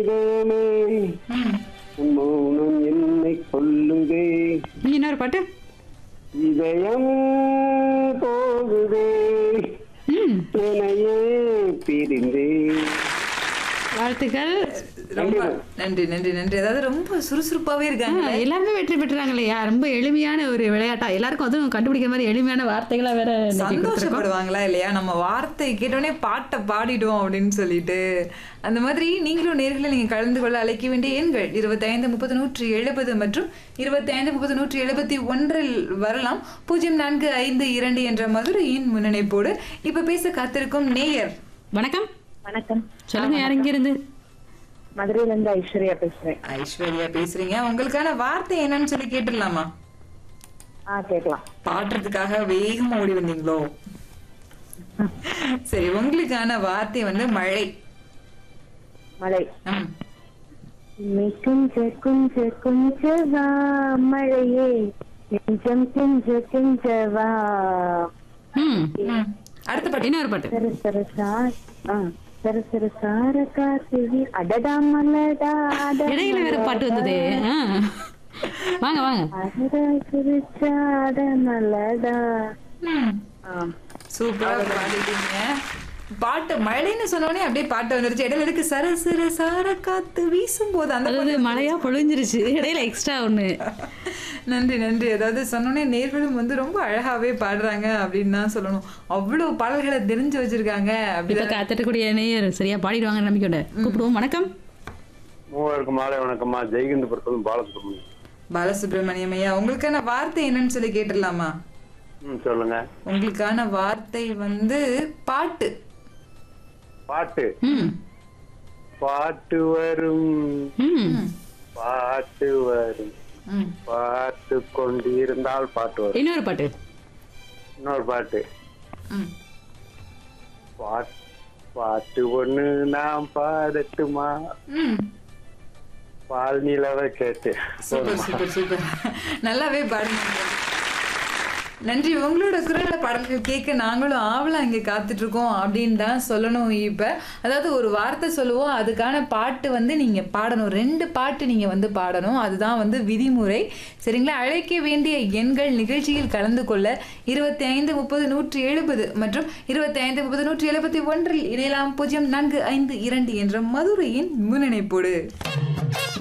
இதயமே, உன் மௌனம் என்னை கொல்லுதே நீ இன்னொரு பாட்டு இதயம் போகுதே ம் என்னையே பிரிந்தே வாழ்த்துக்கள் ரொம்ப நன்றி நன்றி நன்றி அதாவது ரொம்ப சுறுசுறுப்பாவே இருக்காங்க ஆ, எல்லாருமே வெற்றி பெற்றுறாங்க இல்லையா ரொம்ப எளிமையான ஒரு விளையாட்டா எல்லாருக்கும் அதுவும் கண்டுபிடிக்கிற மாதிரி எளிமையான வார்த்தைகளா வேற இன்னைக்கு கொடுத்திருக்கோம். சந்தோஷப்படுவாங்களா இல்லையா நம்ம வார்த்தை கேட்டோடனே பாட்டை பாடிடுவோம் அப்படின்னு சொல்லிட்டு அந்த மாதிரி நீங்களும் நேர்களை நீங்க கலந்து கொள்ள அழைக்க வேண்டிய எண்கள் இருபத்தைந்து முப்பது நூற்றி எழுபது மற்றும் இருபத்தைந்து முப்பது நூற்றி எழுபத்தி ஒன்றில் வரலாம் பூஜ்ஜியம் நான்கு ஐந்து இரண்டு என்ற மதுரையின் முன்னணைப்போடு இப்ப பேச காத்திருக்கும் நேயர் வணக்கம் வணக்கம் சொல்லுங்க யார் இங்க இருந்து மதுரையில இருந்து ஐஸ்வர்யா பேசுறேன் ஐஸ்வர்யா பேசுறீங்க உங்களுக்கான வார்த்தை என்னன்னு சொல்லி கேட்டுடலாமா ஆ கேட்கலாம் பாடுறதுக்காக வேகமா ஓடி வந்தீங்களோ சரி உங்களுக்கான வார்த்தை வந்து மழை மழை ம். நீ குஞ்ச குஞ்ச குஞ்ச வா மழையே நெஞ்சம் கெஞ்ச கெஞ்ச வா ம் ம். அடுத்த பாட்டு இன்னொரு பாட்டு சர சர சார் ஆ சர சர சார காத்து அடடா மலடா அட இடையில வேற பாட்டு வந்தது ஆ. வாங்க வாங்க அடடா சிரிச்சாட மலடா ம். ஆ சூப்பரா பாடிட்டீங்க பாட்டு மழைன்னு சொன்னோடனே அப்படியே பாட்டு வந்துருச்சு இடையில இருக்கு சர சர சார காத்து வீசும் போது அந்த அதாவது மழையா பொழிஞ்சிருச்சு இடையில எக்ஸ்ட்ரா ஒண்ணு நன்றி நன்றி அதாவது சொன்னோடனே நேர்களும் வந்து ரொம்ப அழகாவே பாடுறாங்க அப்படின்னு தான் சொல்லணும் அவ்வளவு பாடல்களை தெரிஞ்சு வச்சிருக்காங்க இப்ப அப்படி காத்துட்டக்கூடிய நேயர் சரியா பாடிடுவாங்க நம்பிக்கையோட கூப்பிடுவோம் வணக்கம் மூவருக்கு மாலை வணக்கம்மா ஜெய்கந்தபுரத்தும் பாலசுப்ரமணியம் பாலசுப்ரமணியம் ஐயா உங்களுக்கான வார்த்தை என்னன்னு சொல்லி கேட்டுடலாமா ம் சொல்லுங்க உங்களுக்கான வார்த்தை வந்து பாட்டு பாட்டு ம் பாட்டு வரும் ம் பாட்டு வரும் ம். பாட்டு கொண்டிருந்தால் பாட்டு வரும் இன்னொரு பாட்டு இன்னொரு பாட்டு ம். பாட் பாட்டு ஒண்ணு நான் பாடட்டுமா ம். பால் நிலவை கேட்டு சூப்பர் சூப்பர் சூப்பர் நல்லாவே பாடுங்க நன்றி உங்களோட குரல்ல பாடல்கள் கேட்க நாங்களும் ஆவலா இங்க காத்துட்டு இருக்கோம் அப்படின்னு தான் சொல்லணும் இப்ப அதாவது ஒரு வார்த்தை சொல்லுவோம் அதுக்கான பாட்டு வந்து நீங்க பாடணும் ரெண்டு பாட்டு நீங்க வந்து பாடணும் அதுதான் வந்து விதிமுறை சரிங்களா அழைக்க வேண்டிய எண்கள் நிகழ்ச்சியில் கலந்து கொள்ள இருபத்தி ஐந்து முப்பது நூற்றி எழுபது மற்றும் இருபத்தி ஐந்து முப்பது நூற்றி எழுபத்தி ஒன்றில் இணையலாம் பூஜ்ஜியம் நான்கு ஐந்து இரண்டு என்ற மதுரையின் முன்னிணைப்போடு